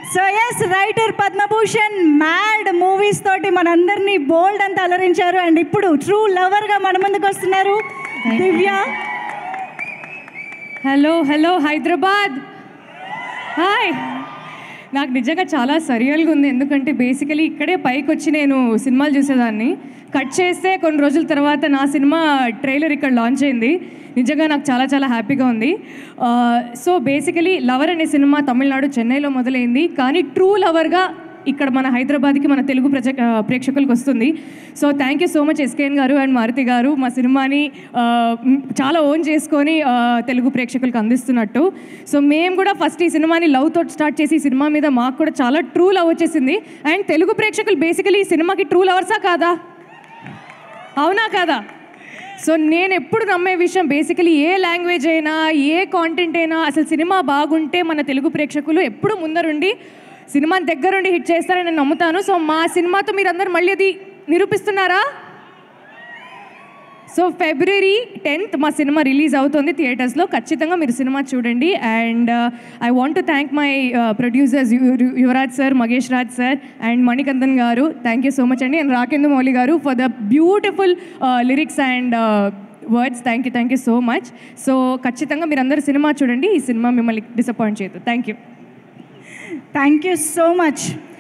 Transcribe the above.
so S writer Padmabhushan mad movies తోటి మనందరినీ బోల్డ్ అంతా అలరించారు అండ్ ఇప్పుడు ట్రూ లవర్గా మన ముందుకు వస్తున్నారు Divya hello hello Hyderabad hi నాకు నిజంగా చాలా సరియల్గా ఉంది ఎందుకంటే బేసికలీ ఇక్కడే పైకి వచ్చి నేను సినిమాలు చూసేదాన్ని కట్ చేస్తే కొన్ని రోజుల తర్వాత నా సినిమా ట్రైలర్ ఇక్కడ లాంచ్ అయింది నిజంగా నాకు చాలా చాలా హ్యాపీగా ఉంది సో బేసికలీ లవర్ అనే సినిమా తమిళనాడు చెన్నైలో మొదలైంది కానీ ట్రూ లవర్గా ఇక్కడ మన హైదరాబాద్కి మన తెలుగు ప్రజ ఆ, ప్రేక్షకులకు వస్తుంది so thank you so much SKN గారు అండ్ మారుతి గారు మా సినిమాని ఆ, మ్, చాలా ఓన్ చేసుకొని ఆ, తెలుగు ప్రేక్షకులకు అందిస్తున్నట్టు సో మేము కూడా ఫస్ట్ ఈ సినిమాని లవ్ తోటి స్టార్ట్ చేసి ఈ సినిమా మీద మాకు కూడా చాలా ట్రూ లవ్ వచ్చేసింది అండ్ తెలుగు ప్రేక్షకులు బేసికలీ ఈ సినిమాకి ట్రూ లవర్సా కాదా అవునా కాదా సో నేను ఎప్పుడు నమ్మే విషయం బేసికలీ ఏ లాంగ్వేజ్ అయినా ఏ కాంటెంట్ అయినా అసలు సినిమా బాగుంటే మన తెలుగు ప్రేక్షకులు ఎప్పుడు ముందరుండి సినిమాని దగ్గరుండి హిట్ చేస్తారని నేను నమ్ముతాను సో మా సినిమాతో మీరందరూ మళ్ళీ అది నిరూపిస్తున్నారా సో ఫిబ్రవరి టెన్త్ మా సినిమా రిలీజ్ అవుతుంది థియేటర్స్లో ఖచ్చితంగా మీరు సినిమా చూడండి and I want to thank my producers Yuvaraj sir Magesh Raj sir and Manikandan గారు థ్యాంక్ యూ సో మచ్ అండి అండ్ రాకేంద్ర మౌలి గారు for the beautiful lyrics and words thank you thank you so much so ఖచ్చితంగా మీరు అందరు సినిమా చూడండి ఈ సినిమా మిమ్మల్ని డిసప్పాయింట్ చేయదు thank you thank you so much